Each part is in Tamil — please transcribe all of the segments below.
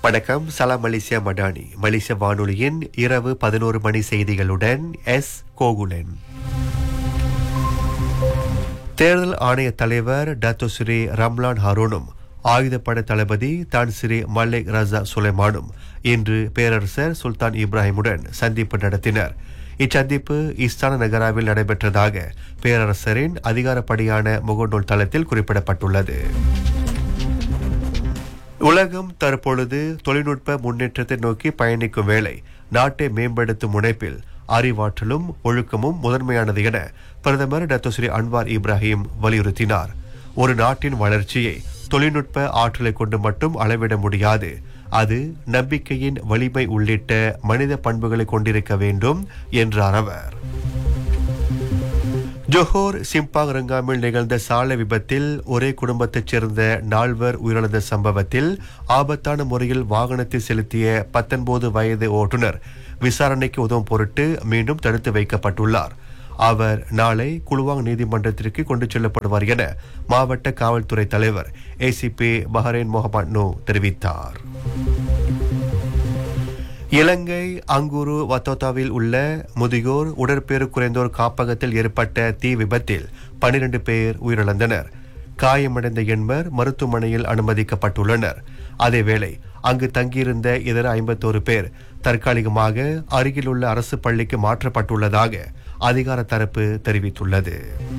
வணக்கம் சலாம் மலேசியா மடானி மலேசிய வானொலியின் இரவு பதினோரு மணி செய்திகளுடன் எஸ் கோகுலன் தேர்தல் ஆணைய தலைவர் டத்தோ ஸ்ரீ ரம்லான் ஹாரூனும் ஆயுதப்படை தளபதி தான் ஸ்ரீ மல்லிக் ரசா சுலைமானும் இன்று பேரரசர் சுல்தான் இப்ராஹிமுடன் சந்திப்பு நடத்தினர் இச்சந்திப்பு இஸ்தான நகராவில் நடைபெற்றதாக பேரரசரின் அதிகாரப்படியான முகநூல் தளத்தில் குறிப்பிடப்பட்டுள்ளது உலகம் தற்பொழுது தொழில்நுட்ப முன்னேற்றத்தை நோக்கி பயணிக்கும் வேளை நாட்டை மேம்படுத்தும் முனைப்பில் அறிவாற்றலும் ஒழுக்கமும் முதன்மையானது என பிரதமர் டாக்டர் ஸ்ரீ அன்வார் இப்ராஹிம் வலியுறுத்தினார் ஒரு நாட்டின் வளர்ச்சியை தொழில்நுட்ப ஆற்றலை கொண்டு மட்டும் அளவிட முடியாது அது நம்பிக்கையின் வலிமை உள்ளிட்ட மனித பண்புகளை கொண்டிருக்க வேண்டும் என்றார் அவர் ஜோஹோர் சிம்பாங் ரங்காமில் நிகழ்ந்த சாலை விபத்தில் ஒரே குடும்பத்தைச் சேர்ந்த நால்வர் உயிரிழந்த சம்பவத்தில் ஆபத்தான முறையில் வாகனத்தை செலுத்திய பத்தொன்பது வயது ஓட்டுநர் விசாரணைக்கு உதவும் பொருட்டு மீண்டும் தடுத்து வைக்கப்பட்டுள்ளார் அவர் நாளை குழுவாங் நீதிமன்றத்திற்கு கொண்டு செல்லப்படுவார் என மாவட்ட காவல்துறை தலைவர் ஏசிபி பஹ்ரைன் முகமது நூ தெரிவித்தார் இலங்கை அங்குரு வத்தோத்தாவில் உள்ள முதியோர் உடற்பேறு குறைந்தோர் காப்பகத்தில் ஏற்பட்ட தீ விபத்தில் பனிரெண்டு பேர் உயிரிழந்தனர் காயமடைந்த எண்பர் மருத்துவமனையில் அனுமதிக்கப்பட்டுள்ளனர் அதேவேளை அங்கு தங்கியிருந்த இதர ஐம்பத்தோரு பேர் தற்காலிகமாக அருகிலுள்ள அரசு பள்ளிக்கு மாற்றப்பட்டுள்ளதாக அதிகார தரப்பு தெரிவித்துள்ளது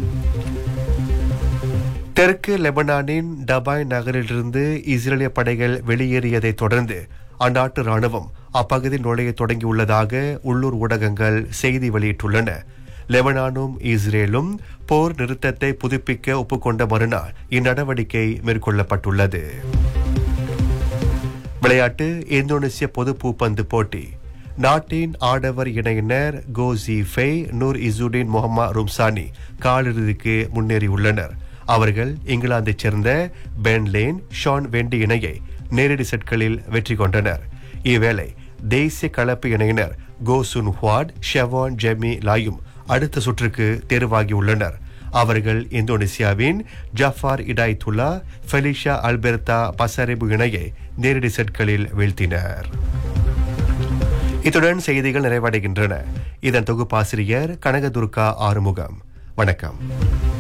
தெற்கு லெபனானின் டபாய் நகரிலிருந்து இஸ்ரேலிய படைகள் வெளியேறியதைத் தொடர்ந்து அந்நாட்டு ராணுவம் அப்பகுதியில் நுழைய தொடங்கியுள்ளதாக உள்ளூர் ஊடகங்கள் செய்தி வெளியிட்டுள்ளன லெபனானும் இஸ்ரேலும் போர் நிறுத்தத்தை புதுப்பிக்க ஒப்புக்கொண்ட மறுநாள் இந்நடவடிக்கை மேற்கொள்ளப்பட்டுள்ளது விளையாட்டு இந்தோனேசிய பொது பூப்பந்து போட்டி நாட்டின் ஆடவர் இணையினர் Goh Sze Fei Nur Izzuddin Mohamad Rumsani காலிறுதிக்கு முன்னேறியுள்ளனர் அவர்கள் இங்கிலாந்தைச் சேர்ந்த பென்லேன் ஷான் வெண்டி இணையை நேரடி செட்களில் வெற்றி கொண்டனர் இவ்வேளை தேசிய கலப்பு இணையினர் கோ சுன் ஹுவாட் ஷெவான் ஜெமி லாயும் அடுத்த சுற்றுக்கு தேர்வாகியுள்ளனர் அவர்கள் இந்தோனேசியாவின் ஜஃபார் இடாய்துல்லா ஃபெலிஷா அல்பெர்தா பசரிபு இணையை நேரடி செட்களில் வீழ்த்தினர் இத்துடன் செய்திகள் நிறைவடைகின்றன இதன் தொகுப்பாசிரியர் கனகதுர்கா ஆறுமுகம் வணக்கம்